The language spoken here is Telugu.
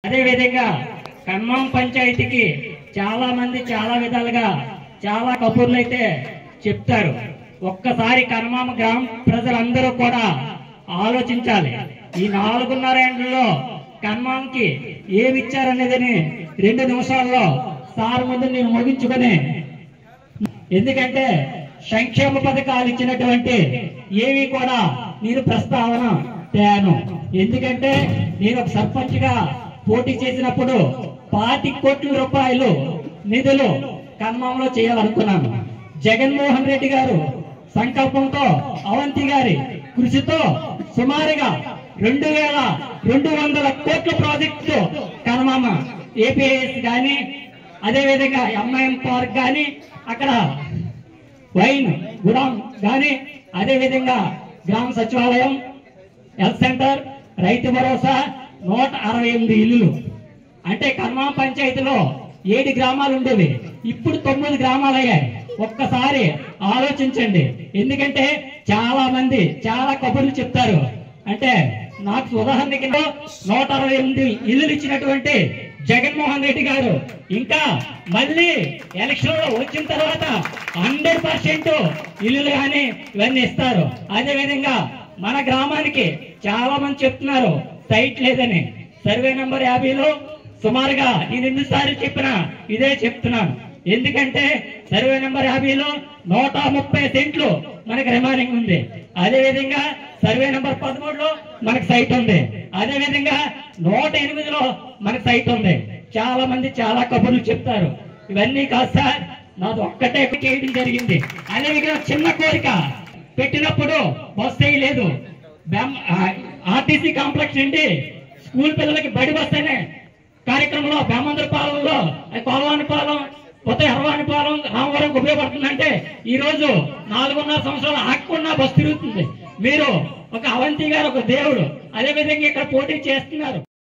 అదే విధంగా ఖమ్మం పంచాయతీకి చాలా మంది చాలా విధాలుగా చాలా కబుర్లు అయితే చెప్తారు ఒక్కసారి కర్మామ గ్రామ ప్రజలందరూ కూడా ఆలోచించాలి ఈ నాలుగున్నర ఏళ్లలో కర్మాంకి ఏమి ఇచ్చారనేదని రెండు నిమిషాల్లో సార్ ముందు నేను ముగించుకొని ఎందుకంటే సంక్షేమ పథకాలు ఇచ్చినటువంటి ఏవి కూడా నేను ప్రస్తావన తేను ఎందుకంటే నేను ఒక సర్పంచ్ గా పోటీ చేసినప్పుడు పాతి కోట్ల రూపాయలు నిధులు ఖమ్మంలో చేయాలనుకున్నాను జగన్మోహన్ రెడ్డి గారు సంకల్పంతో అవంతి గారి కృషితో సుమారుగా రెండు వేల రెండు వందల కోట్ల ప్రాజెక్టు కనమామ ఏపీఎస్ కానీ అదేవిధంగా ఎంఐఎం పార్క్ కానీ అక్కడ వైన్ గుడాం కానీ అదే విధంగా గ్రామ సచివాలయం హెల్త్ సెంటర్ రైతు భరోసా నూట అరవై ఎనిమిది ఇల్లులు అంటే కర్మా పంచాయతీలో ఏడు గ్రామాలు ఉండేవి ఇప్పుడు తొమ్మిది గ్రామాలు అయ్యాయి ఒక్కసారి ఆలోచించండి ఎందుకంటే చాలా మంది చాలా కబుర్లు చెప్తారు అంటే నాకు ఉదాహరణకి నూట అరవై ఎనిమిది ఇల్లులు ఇచ్చినటువంటి జగన్మోహన్ రెడ్డి గారు ఇంకా మళ్ళీ ఎలక్షన్ లో వచ్చిన తర్వాత హండ్రెడ్ పర్సెంట్ ఇల్లులు కానీ ఇవన్నీ ఇస్తారు అదే విధంగా మన గ్రామానికి చాలా మంది చెప్తున్నారు సైట్ లేదని సర్వే నంబర్ యాభైలో సుమారుగా నేను ఎన్నిసార్లు చెప్పినా ఇదే చెప్తున్నాను ఎందుకంటే సర్వే నెంబర్ యాభైలో నూట ముప్పై సెంట్లు మనకి రిమైనింగ్ ఉంది అదే విధంగా సర్వే నెంబర్ పదమూడులో మనకి సైట్ ఉంది అదే విధంగా నూట ఎనిమిదిలో మనకి సైట్ ఉంది చాలా మంది చాలా కబుర్లు చెప్తారు ఇవన్నీ కాదు సార్ నాది ఒక్కటే చేయడం జరిగింది అదే విధంగా చిన్న కోరిక పెట్టినప్పుడు బస్ లేదు ఆర్టీసీ కాంప్లెక్స్ నుండి స్కూల్ పిల్లలకి బడి వస్తేనే కార్యక్రమంలో పాలనలో కోలవానిపాలెం కొత్త ఎర్రవానిపాలెం రామవరం ఉపయోగపడుతుందంటే ఈ రోజు నాలుగున్నర సంవత్సరాలు ఆకుండా బస్సు తిరుగుతుంది మీరు ఒక అవంతి గారు ఒక దేవుడు అదే విధంగా ఇక్కడ పోటీ చేస్తున్నారు